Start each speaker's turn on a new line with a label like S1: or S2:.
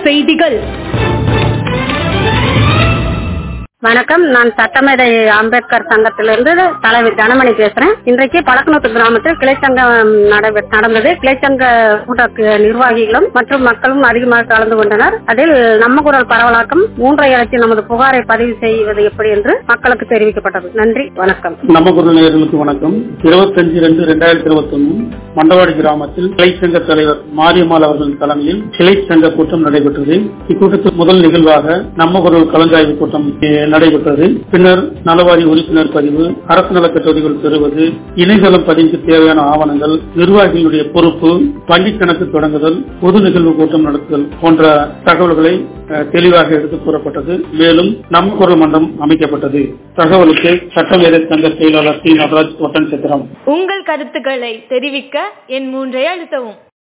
S1: செய்திகள்
S2: வணக்கம் நான் சட்டமேதை அம்பேத்கர் சங்கத்திலிருந்து தலைவர் தனமணி பேசுறேன் இன்றைக்கு பழக்கநூத்து கிராமத்தில் கிளைச்சங்கம் நடைபெ- நடந்தது கிளைச்சங்க கூட்ட நிர்வாகிகளும் மற்றும் மக்களும் அதிகமாக கலந்து கொண்டனர் அதில் நம்ம குரல் பரவலாக்கம் மூன்றை அழைத்து நமது புகாரை பதிவு செய்வது எப்படி என்று மக்களுக்கு தெரிவிக்கப்பட்டது நன்றி வணக்கம்
S3: நம்ம குரல் நேயர்களுக்கு வணக்கம் இருபத்தஞ்சு ரெண்டு ரெண்டாயிரத்தி இருபத்தி ஒன்னு மண்டவாடி கிராமத்தில் கிளை சங்க தலைவர் மாரியம்மாள் அவர்களின் தலைமையில் கிளை சங்க கூட்டம் நடைபெற்றது இக்கூட்டத்தில் முதல் நிகழ்வாக நம்ம குரல் கலந்தாய்வு கூட்டம் eh, நடைபெற்றது பின்னர் நலவாரி உறுப்பினர் பதிவு அரசு நலக்கட்டுரைகள் பெறுவது இணையதளம் பதிவுக்கு தேவையான ஆவணங்கள் நிர்வாகிகளுடைய பொறுப்பு வங்கிக் கணக்கு தொடங்குதல் பொது நிகழ்வு கூட்டம் நடத்துதல் போன்ற தகவல்களை eh, தெளிவாக எடுத்து கூறப்பட்டது மேலும் நம்ம குரல் மன்றம் அமைக்கப்பட்டது தகவலுக்கு சட்டமேதை சங்க செயலாளர் டி நடராஜ் ஒட்டன் சித்திரம்
S1: உங்கள் கருத்துக்களை தெரிவிக்க என் மூன்றை அழுத்தவும்